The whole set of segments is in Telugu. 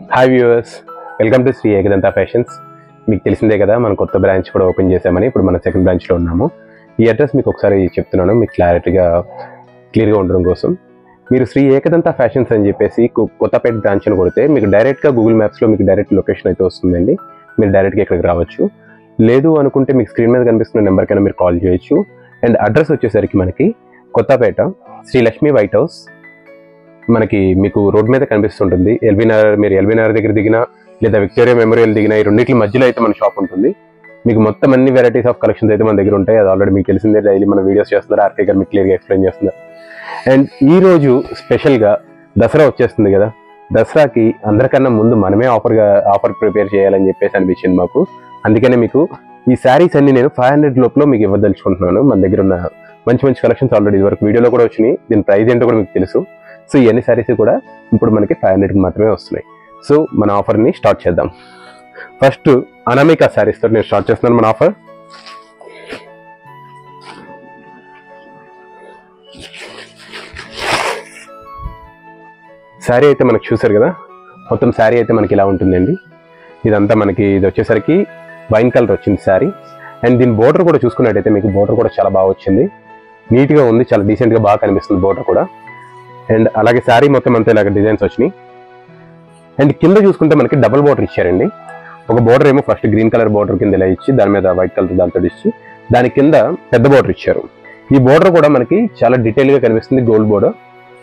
hi viewers welcome to Shri Ekadanta fashions మీకు తెలిసిందే కదా మనం కొత్త బ్రాంచ్ కూడా ఓపెన్ చేసామని ఇప్పుడు మన సెకండ్ బ్రాంచ్లో ఉన్నాము ఈ అడ్రస్ మీకు ఒకసారి చెప్తున్నాను మీకు క్లారిటీగా క్లియర్గా ఉండడం కోసం మీరు శ్రీ ఏకదంత ఫ్యాషన్స్ అని చెప్పేసి కొ- కొత్తపేట బ్రాంచ్ అని కొడితే మీకు డైరెక్ట్గా గూగుల్ మ్యాప్స్లో మీకు డైరెక్ట్ లొకేషన్ అయితే వస్తుందండి మీరు డైరెక్ట్గా ఇక్కడికి రావచ్చు లేదు అనుకుంటే మీకు స్క్రీన్ మీద కనిపిస్తున్న నెంబర్కైనా మీరు కాల్ చేయొచ్చు అండ్ అడ్రస్ వచ్చేసరికి మనకి కొత్తపేట శ్రీ లక్ష్మీ వైట్ హౌస్ మనకి మీకు రోడ్ మీద కనిపిస్తుంటుంది ఎల్బీ నగర్ మీరు ఎల్బీ నగర్ దగ్గర దిగినా లేదా విక్టోరియా మెమోరియల్ దిగినా ఈ రెండింటి మధ్యలో అయితే మన షాప్ ఉంటుంది మీకు మొత్తం అన్ని వెరైటీస్ ఆఫ్ కలెక్షన్స్ అయితే మన దగ్గర ఉంటాయి అది ఆల్రెడీ మీకు తెలిసిందే డైలీ మన వీడియోస్ చేస్తున్నారు ఆర్కే గారు మీకు క్లియర్గా ఎక్స్ప్లెయిన్ చేస్తున్నారు అండ్ ఈ రోజు స్పెషల్గా దసరా వచ్చేస్తుంది కదా దసరాకి అందరికన్నా ముందు మనమే ఆఫర్గా ఆఫర్ ప్రిపేర్ చేయాలని చెప్పేసి అనిపించింది మాకు అందుకనే మీకు ఈ శారీస్ అన్ని నేను ఫైవ్ హండ్రెడ్ లోపల మీకు ఇవ్వదలుచుకుంటున్నాను మన దగ్గర ఉన్న మంచి మంచి కలెక్షన్స్ ఆల్రెడీ ఇదివరకు వీడియోలో కూడా వచ్చినాయి దీని ప్రైస్ ఏంటో కూడా మీకు తెలుసు సో ఇవన్నీ శారీస్ కూడా ఇప్పుడు మనకి ఫైవ్ హండ్రెడ్కి మాత్రమే వస్తున్నాయి సో మన ఆఫర్ని స్టార్ట్ చేద్దాం ఫస్ట్ అనామికా శారీస్తో నేను స్టార్ట్ చేస్తున్నాను మన ఆఫర్ శారీ అయితే మనకు చూసారు కదా మొత్తం శారీ అయితే మనకి ఇలా ఉంటుందండి ఇదంతా మనకి ఇది వచ్చేసరికి వైన్ కలర్ వచ్చింది శారీ అండ్ దీని బోర్డర్ కూడా చూసుకున్నట్టయితే మీకు బోర్డర్ కూడా చాలా బాగా వచ్చింది నీట్గా ఉంది చాలా డీసెంట్గా బాగా కనిపిస్తుంది బోర్డర్ కూడా అండ్ అలాగే శారీ మొత్తం అంతా ఇలాగ డిజైన్స్ వచ్చినాయి అండ్ కింద చూసుకుంటే మనకి డబుల్ బోర్డర్ ఇచ్చారండి ఒక బోర్డర్ ఏమో ఫస్ట్ గ్రీన్ కలర్ బోర్డర్ కింద ఇలా ఇచ్చి దాని మీద వైట్ కలర్ దాంతో ఇచ్చి దాని కింద పెద్ద బోర్డర్ ఇచ్చారు ఈ బోర్డర్ కూడా మనకి చాలా డీటెయిల్ గా కనిపిస్తుంది గోల్డ్ బోర్డర్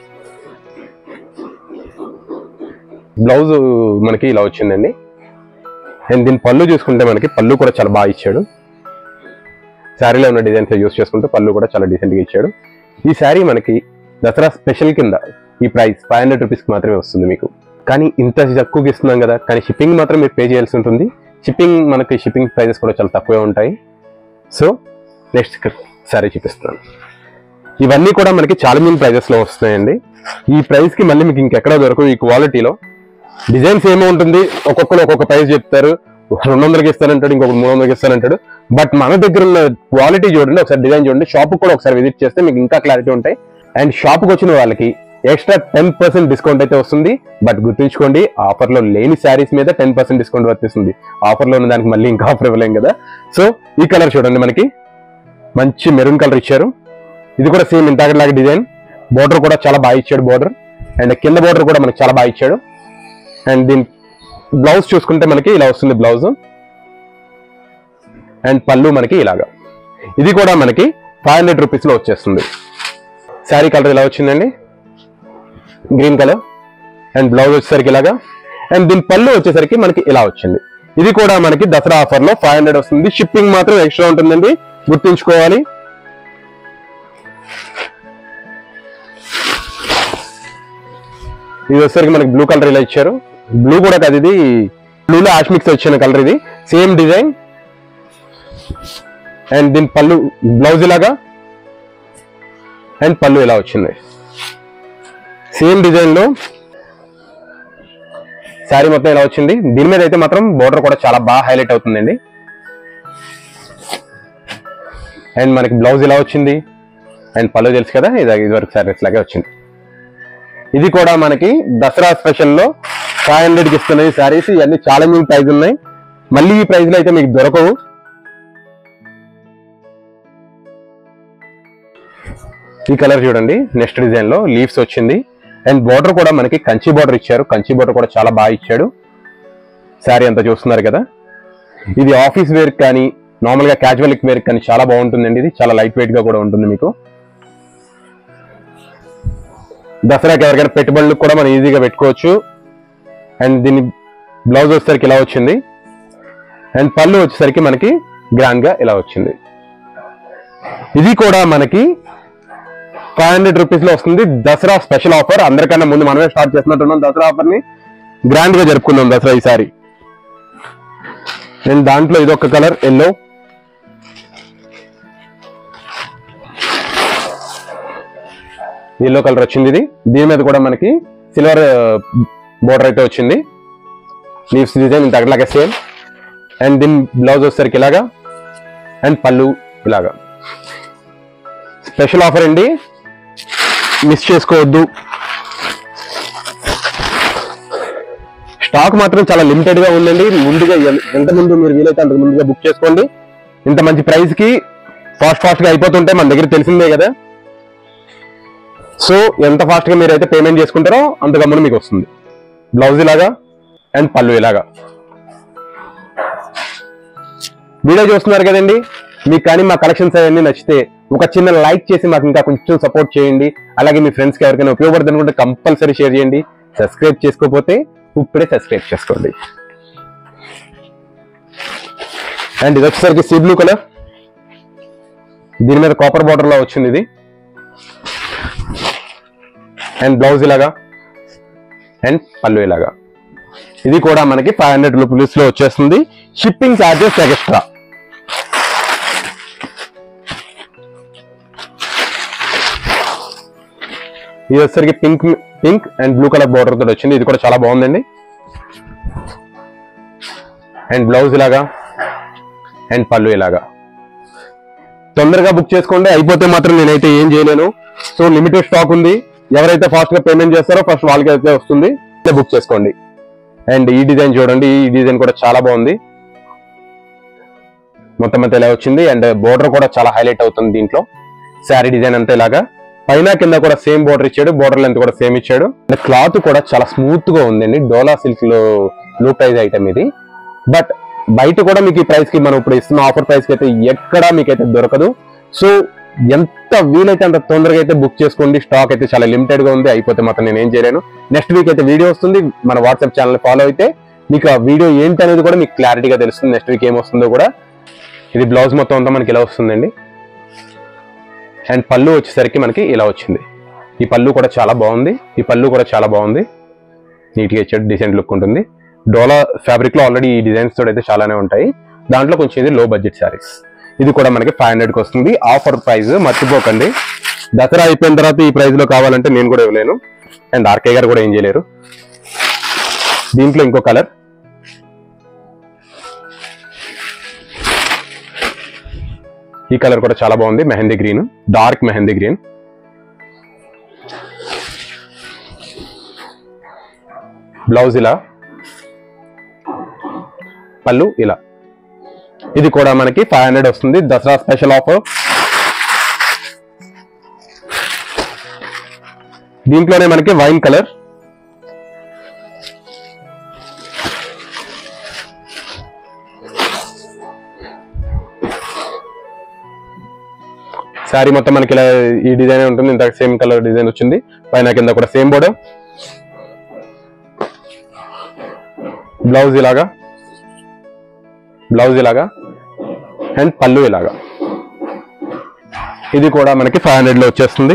బ్లౌజ్ మనకి ఇలా వచ్చిందండి అండ్ దీని పళ్ళు చూసుకుంటే మనకి పళ్ళు కూడా చాలా బాగా ఇచ్చాడు శారీలో ఉన్న డిజైన్స్ యూస్ చేసుకుంటే పళ్ళు కూడా చాలా decent గా ఇచ్చాడు ఈ శారీ మనకి దసరా స్పెషల్ కింద ఈ ప్రైస్ ఫైవ్ హండ్రెడ్ రూపీస్కి మాత్రమే వస్తుంది మీకు కానీ ఇంత తక్కువకి ఇస్తున్నాం కదా కానీ షిప్పింగ్ మాత్రం మీరు పే చేయాల్సి ఉంటుంది షిప్పింగ్ మనకి షిప్పింగ్ ప్రైజెస్ కూడా చాలా తక్కువే ఉంటాయి సో నెక్స్ట్ శారీ చూపిస్తున్నాను ఇవన్నీ కూడా మనకి చాలా మీన్ ప్రైజెస్లో వస్తున్నాయండి ఈ ప్రైస్కి మళ్ళీ మీకు ఇంకెక్కడ దొరకవు ఈ క్వాలిటీలో డిజైన్స్ ఏమో ఉంటుంది ఒక్కొక్కరు ఒక్కొక్క ప్రైస్ చెప్తారు రెండు వందలకి ఇస్తానంటాడు ఇంకొకటి మూడు వందలకి ఇస్తానంటాడు బట్ మన దగ్గర ఉన్న క్వాలిటీ చూడండి ఒకసారి డిజైన్ చూడండి షాప్ కూడా ఒకసారి విజిట్ చేస్తే మీకు ఇంకా క్లారిటీ ఉంటాయి అండ్ షాప్కి వచ్చిన వాళ్ళకి ఎక్స్ట్రా టెన్ పర్సెంట్ డిస్కౌంట్ అయితే వస్తుంది బట్ గుర్తుంచుకోండి ఆఫర్లో లేని శారీస్ మీద టెన్ పర్సెంట్ డిస్కౌంట్ వర్తిస్తుంది ఆఫర్లో ఉన్న దానికి మళ్ళీ ఇంకా ఆఫర్ ఇవ్వలేం కదా సో ఈ కలర్ చూడండి మనకి మంచి మెరూన్ కలర్ ఇచ్చారు ఇది కూడా సేమ్ ఇంతలాగా డిజైన్ బోర్డర్ కూడా చాలా బాగా ఇచ్చాడు బోర్డర్ అండ్ కింద బోర్డర్ కూడా మనకి చాలా బాగా ఇచ్చాడు అండ్ దీని బ్లౌజ్ చూసుకుంటే మనకి ఇలా వస్తుంది బ్లౌజ్ అండ్ పళ్ళు మనకి ఇలాగా ఇది కూడా మనకి ఫైవ్ హండ్రెడ్ రూపీస్లో వచ్చేస్తుంది శారీ కలర్ ఇలా వచ్చిందండి గ్రీన్ కలర్ అండ్ బ్లౌజ్ వచ్చేసరికి ఇలాగా అండ్ దీని పళ్ళు వచ్చేసరికి మనకి ఇలా వచ్చింది ఇది కూడా మనకి దసరా ఆఫర్లో ఫైవ్ హండ్రెడ్ వస్తుంది షిప్పింగ్ మాత్రం ఎక్స్ట్రా ఉంటుందండి గుర్తుంచుకోవాలి ఇది వచ్చేసరికి మనకి బ్లూ కలర్ ఇలా ఇచ్చారు బ్లూ కూడా కాదు ఇది బ్లూలో యాష్ మిక్స్ వచ్చిన కలర్ ఇది సేమ్ డిజైన్ అండ్ దీని పళ్ళు బ్లౌజ్ ఇలాగా అండ్ పళ్ళు ఇలా వచ్చింది సేమ్ డిజైన్ లో శారీ మొత్తం ఇలా వచ్చింది దీని మీద అయితే మాత్రం బోర్డర్ కూడా చాలా బాగా హైలైట్ అవుతుందండి అండ్ మనకి బ్లౌజ్ ఇలా వచ్చింది అండ్ పళ్ళు తెలుసు కదా ఇది ఇదివరకు శారీస్ లాగే వచ్చింది ఇది కూడా మనకి దసరా స్పెషల్లో ఫైవ్ హండ్రెడ్కి ఇస్తున్నాయి శారీస్ ఇవన్నీ చాలా మీకు ప్రైస్ ఉన్నాయి మళ్ళీ ఈ ప్రైస్లో అయితే మీకు దొరకవు ఈ కలర్ చూడండి నెక్స్ట్ డిజైన్ లో లీవ్స్ వచ్చింది అండ్ బార్డర్ కూడా మనకి కంచి బార్డర్ ఇచ్చారు కంచి బార్డర్ కూడా చాలా బాగా ఇచ్చాడు శారీ అంతా చూస్తున్నారు కదా ఇది ఆఫీస్ వేర్ కానీ నార్మల్ గా క్యాజువల్ వేర్ కానీ చాలా బాగుంటుందండి ఇది చాలా లైట్ వెయిట్ గా కూడా ఉంటుంది మీకు దసరాకి ఎవరికైనా పెట్టుబడులు కూడా మనం ఈజీగా పెట్టుకోవచ్చు అండ్ దీని బ్లౌజ్ వచ్చేసరికి ఇలా వచ్చింది అండ్ పళ్ళు వచ్చేసరికి మనకి గ్రాండ్ గా ఇలా వచ్చింది ఇది కూడా మనకి ఫైవ్ హండ్రెడ్ రూపీస్ లో వస్తుంది దసరా స్పెషల్ ఆఫర్ అందరికన్నా ముందు మనమే స్టార్ట్ చేస్తున్నట్టున్నాం దసరా ఆఫర్ ని గ్రాండ్ గా జరుపుకుందాం దసరా ఈసారి అండ్ దాంట్లో ఇదొక కలర్ ఎల్లో ఎల్లో కలర్ వచ్చింది ఇది దీని మీద కూడా మనకి సిల్వర్ బోర్డర్ అయితే వచ్చింది లీవ్స్ డిజైన్ ఇంత అట్లాగే సేమ్ అండ్ దీని బ్లౌజ్ వచ్చేసరికి ఇలాగా అండ్ పళ్ళు ఇలాగా స్పెషల్ ఆఫర్ అండి మిస్ చేసుకోవద్దు స్టాక్ మాత్రం చాలా లిమిటెడ్ గా ఉందండి ముందుగా ఎన్- ఎంత ముందు మీరు వీలైతే అంత ముందుగా బుక్ చేసుకోండి ఇంత మంచి ప్రైస్ కి ఫాస్ట్ ఫాస్ట్ గా అయిపోతుంటే మన దగ్గర తెలిసిందే కదా సో ఎంత ఫాస్ట్ గా మీరు అయితే పేమెంట్ చేసుకుంటారో అంత గమ్మున మీకు వస్తుంది బ్లౌజ్ ఇలాగా అండ్ పళ్ళు ఇలాగా వీడియో చూస్తున్నారు కదండి మీకు కానీ మా కలెక్షన్స్ అవన్నీ నచ్చితే ఒక చిన్న లైక్ చేసి మాకు ఇంకా కొంచెం సపోర్ట్ చేయండి అలాగే మీ ఫ్రెండ్స్కి ఎవరికైనా ఉపయోగపడుతుంది అనుకుంటే కంపల్సరీ షేర్ చేయండి సబ్స్క్రైబ్ చేసుకోకపోతే ఇప్పుడే సబ్స్క్రైబ్ చేసుకోండి అండ్ ఇది వచ్చేసరికి సీ బ్లూ కలర్ దీని మీద కాపర్ బార్డర్ లో వచ్చింది ఇది అండ్ బ్లౌజ్ ఇలాగా అండ్ పళ్ళు ఇలాగా ఇది కూడా మనకి ఫైవ్ హండ్రెడ్ రూపీస్ లో వచ్చేస్తుంది షిప్పింగ్ ఛార్జెస్ ఎక్స్ట్రా ఇది వచ్చేసరికి pink pink and blue colour border తోటి వచ్చింది ఇది కూడా చాలా బాగుందండి అండ్ బ్లౌజ్ ఇలాగా అండ్ పళ్ళు ఇలాగా తొందరగా బుక్ చేసుకోండి అయిపోతే మాత్రం నేనైతే ఏం చేయలేను సో లిమిటెడ్ స్టాక్ ఉంది ఎవరైతే ఫాస్ట్ గా పేమెంట్ చేస్తారో ఫస్ట్ వాళ్ళకి అయితే వస్తుంది బుక్ చేసుకోండి అండ్ ఈ డిజైన్ చూడండి ఈ డిజైన్ కూడా చాలా బాగుంది మొత్తం అంతా ఇలా వచ్చింది అండ్ బోర్డర్ కూడా చాలా హైలైట్ అవుతుంది దీంట్లో శారీ డిజైన్ అంతా ఇలాగా పైన కింద కూడా సేమ్ బోర్డర్ ఇచ్చాడు బోర్డర్ లెంత్ కూడా సేమ్ ఇచ్చాడు అండ్ క్లాత్ కూడా చాలా స్మూత్ గా ఉందండి డోలా సిల్క్ లో లో ప్రైస్ ఐటమ్ ఇది బట్ బయట కూడా మీకు ఈ ప్రైస్ కి మనం ఇప్పుడు ఇస్తున్న ఆఫర్ ప్రైస్ కి అయితే ఎక్కడా మీకైతే దొరకదు సో ఎంత వీలైతే అంత తొందరగా అయితే బుక్ చేసుకోండి స్టాక్ అయితే చాలా లిమిటెడ్ గా ఉంది అయిపోతే మాత్రం నేను ఏం చేయలేను నెక్స్ట్ వీక్ అయితే వీడియో వస్తుంది మన వాట్సాప్ ఛానల్ ఫాలో అయితే మీకు ఆ వీడియో ఏంటి అనేది కూడా మీకు క్లారిటీగా తెలుస్తుంది నెక్స్ట్ వీక్ ఏమొస్తుందో కూడా ఇది బ్లౌజ్ మొత్తం అంతా మనకి ఇలా వస్తుందండి అండ్ పళ్ళు వచ్చేసరికి మనకి ఇలా వచ్చింది ఈ పళ్ళు కూడా చాలా బాగుంది ఈ పళ్ళు కూడా చాలా బాగుంది నీట్గా ఇచ్చాడు డీసెంట్ లుక్ ఉంటుంది డోలా ఫ్యాబ్రిక్ లో ఆల్రెడీ ఈ డిజైన్స్ తోటి అయితే చాలానే ఉంటాయి దాంట్లో కొంచెం ఇది లో బడ్జెట్ శారీస్ ఇది కూడా మనకి ఫైవ్ హండ్రెడ్ కి వస్తుంది ఆఫర్ ప్రైస్ మర్చిపోకండి దసరా అయిపోయిన తర్వాత ఈ ప్రైస్ లో కావాలంటే నేను కూడా ఇవ్వలేను అండ్ ఆర్కే గారు కూడా ఏం చేయలేరు దీంట్లో ఇంకో కలర్ ఈ కలర్ కూడా చాలా బాగుంది mehndi green dark mehndi green blouse ఇలా పళ్ళు ఇలా ఇది కూడా మనకి ఫైవ్ హండ్రెడ్ వస్తుంది దసరా స్పెషల్ ఆఫర్ దీంట్లోనే మనకి వైన్ కలర్ శారీ మొత్తం మనకి ఇలా ఈ డిజైన్ ఉంటుంది ఇంత సేమ్ కలర్ డిజైన్ వచ్చింది పైన కింద కూడా సేమ్ బోర్డర్ బ్లౌజ్ ఇలాగా బ్లౌజ్ ఇలాగా అండ్ పళ్ళు ఇలాగా ఇది కూడా మనకి ఫైవ్ హండ్రెడ్ లో వచ్చేస్తుంది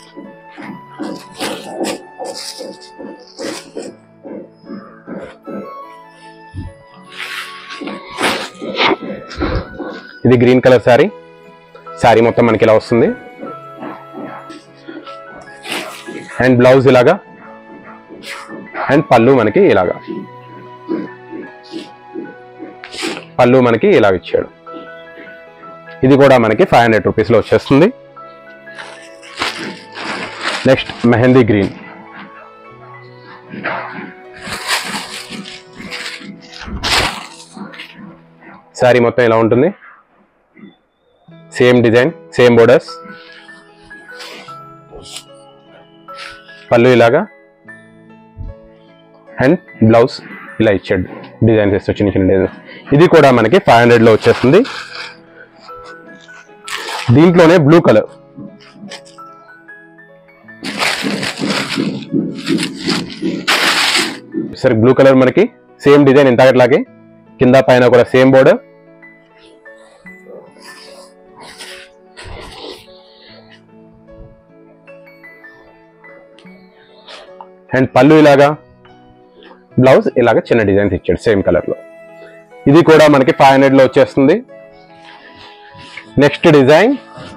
ఇది గ్రీన్ కలర్ శారీ శారీ మొత్తం మనకి ఇలా వస్తుంది అండ్ బ్లౌజ్ ఇలాగా అండ్ పళ్ళు మనకి ఇలాగా పళ్ళు మనకి ఇలాగ ఇచ్చాడు ఇది కూడా మనకి ఫైవ్ హండ్రెడ్ రూపీస్లో వచ్చేస్తుంది నెక్స్ట్ మెహందీ గ్రీన్ శారీ మొత్తం ఇలా ఉంటుంది సేమ్ డిజైన్ సేమ్ బోర్డర్స్ పళ్ళు ఇలాగా అండ్ బ్లౌజ్ ఇలా ఇచ్చాడు డిజైన్స్ వేస్తే చిన్న చిన్న డిజైన్ ఇది కూడా మనకి ఫైవ్ హండ్రెడ్లో వచ్చేస్తుంది దీంట్లోనే బ్లూ కలర్ సరే బ్లూ కలర్ మనకి సేమ్ డిజైన్ ఇంతకట్లాగే కింద పైన కూడా సేమ్ బోర్డర్ అండ్ పళ్ళు ఇలాగా బ్లౌజ్ ఇలాగ చిన్న డిజైన్స్ ఇచ్చాడు సేమ్ కలర్ లో ఇది కూడా మనకి ఫైవ్ హండ్రెడ్ లో వచ్చేస్తుంది నెక్స్ట్ డిజైన్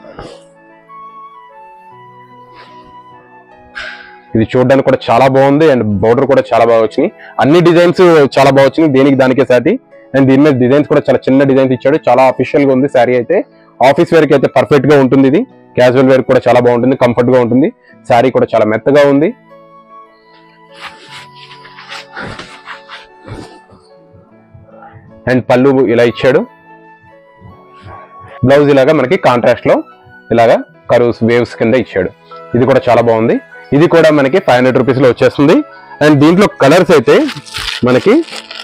ఇది చూడడానికి కూడా చాలా బాగుంది అండ్ బోర్డర్ కూడా చాలా బాగా వచ్చినాయి అన్ని డిజైన్స్ చాలా బాగా వచ్చినాయి దేనికి దానికే సాటి అండ్ దీని మీద డిజైన్స్ కూడా చాలా చిన్న డిజైన్స్ ఇచ్చాడు చాలా అఫీషియల్ గా ఉంది శారీ అయితే ఆఫీస్ వేర్ కి అయితే పర్ఫెక్ట్ గా ఉంటుంది ఇది క్యాజువల్ వేర్ కూడా చాలా బాగుంటుంది కంఫర్ట్ గా ఉంటుంది శారీ కూడా చాలా మెత్తగా ఉంది అండ్ పళ్ళు ఇలా ఇచ్చాడు బ్లౌజ్ ఇలాగా మనకి కాంట్రాస్ట్ లో ఇలాగా కరువుస్ వేవ్స్ కింద ఇచ్చాడు ఇది కూడా చాలా బాగుంది ఇది కూడా మనకి ఫైవ్ హండ్రెడ్ రూపీస్ లో వచ్చేస్తుంది అండ్ దీంట్లో కలర్స్ అయితే మనకి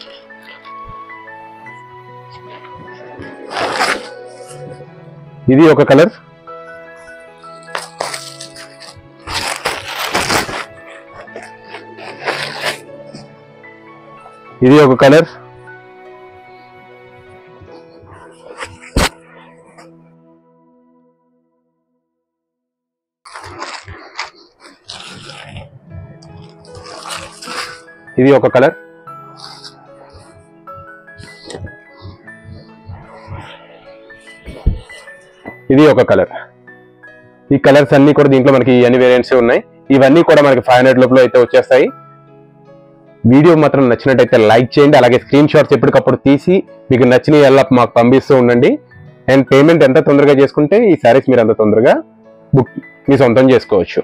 ఇది ఒక కలర్ ఇది ఒక కలర్ ఇది ఒక కలర్ ఇది ఒక కలర్ ఈ కలర్స్ అన్ని కూడా దీంట్లో మనకి అన్ని వేరియంట్స్ ఉన్నాయి ఇవన్నీ కూడా మనకి ఫైవ్ హండ్రెడ్ లోపల అయితే వచ్చేస్తాయి వీడియో మాత్రం నచ్చినట్టయితే లైక్ చేయండి అలాగే స్క్రీన్ షాట్స్ ఎప్పటికప్పుడు తీసి మీకు నచ్చిన ఎలా మాకు పంపిస్తూ ఉండండి అండ్ పేమెంట్ ఎంత తొందరగా చేసుకుంటే ఈ శారీస్ మీరు అంత తొందరగా బుక్ మీ సొంతం చేసుకోవచ్చు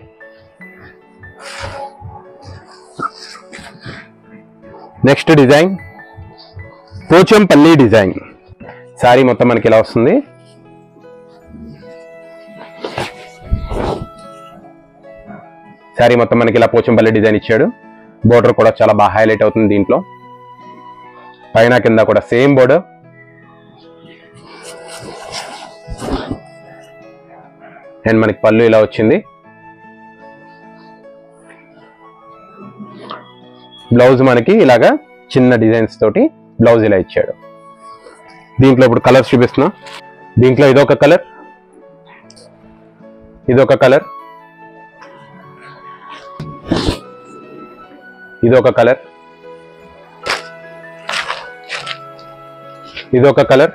next design Pochampally design sari మొత్తం మనకి ఇలా వస్తుంది శారీ మొత్తం మనకి ఇలా పోచంపల్లి డిజైన్ ఇచ్చాడు బోర్డర్ కూడా చాలా బాగా హైలైట్ అవుతుంది దీంట్లో పైన కింద కూడా సేమ్ బోర్డర్ అండ్ మనకి పళ్ళు ఇలా వచ్చింది బ్లౌజ్ మనకి ఇలాగా చిన్న డిజైన్స్ తోటి బ్లౌజ్ ఇలా ఇచ్చాడు దీంట్లో ఇప్పుడు కలర్స్ చూపిస్తున్నా దీంట్లో ఇదొక కలర్ ఇదొక కలర్ ఇదొక కలర్ ఇదొక కలర్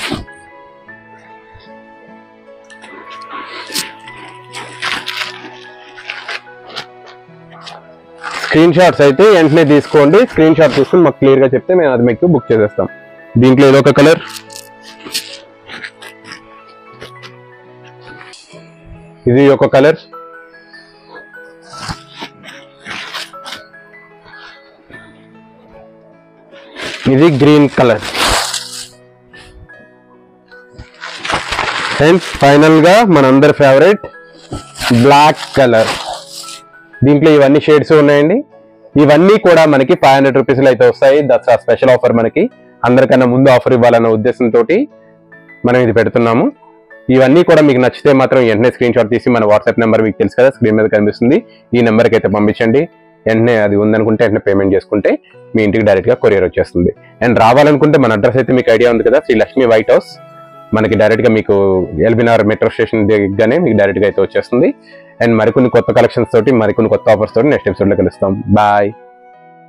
స్క్రీన్ షాట్స్ అయితే వెంటనే తీసుకోండి స్క్రీన్ షాట్ తీసుకుని మాకు క్లియర్ గా చెప్తే మేము అది మీకు బుక్ చేసేస్తాం దీంట్లో ఇదొక కలర్ ఇది ఒక కలర్ ఇది గ్రీన్ కలర్ అండ్ ఫైనల్ గా మనందరి ఫేవరెట్ బ్లాక్ కలర్ దీంట్లో ఇవన్నీ షేడ్స్ ఉన్నాయండి ఇవన్నీ కూడా మనకి ఫైవ్ హండ్రెడ్ రూపీస్లో అయితే వస్తాయి దసరా స్పెషల్ ఆఫర్ మనకి అందరికన్నా ముందు ఆఫర్ ఇవ్వాలన్న ఉద్దేశంతో మనం ఇది పెడుతున్నాము ఇవన్నీ కూడా మీకు నచ్చితే మాత్రం వెంటనే స్క్రీన్ షాట్ తీసి మన వాట్సాప్ నెంబర్ మీకు తెలుసు కదా స్క్రీన్ మీద కనిపిస్తుంది ఈ నెంబర్కి అయితే పంపించండి వెంటనే అది ఉందనుకుంటే వెంటనే పేమెంట్ చేసుకుంటే మీ ఇంటికి డైరెక్ట్గా కొరియర్ వచ్చేస్తుంది అండ్ రావాలనుకుంటే మన అడ్రస్ అయితే మీకు ఐడియా ఉంది కదా శ్రీ లక్ష్మి వైట్ హౌస్ మనకి డైరెక్ట్గా మీకు ఎల్బినార్ మెట్రో స్టేషన్ దగ్గరనే మీకు డైరెక్ట్గా అయితే వచ్చేస్తుంది అండ్ మరికొన్ని కొత్త కలెక్షన్స్ తోటి మరికొన్ని కొత్త ఆఫర్స్ తోటి నెక్స్ట్ ఎపిసోడ్లో కలుస్తాం బాయ్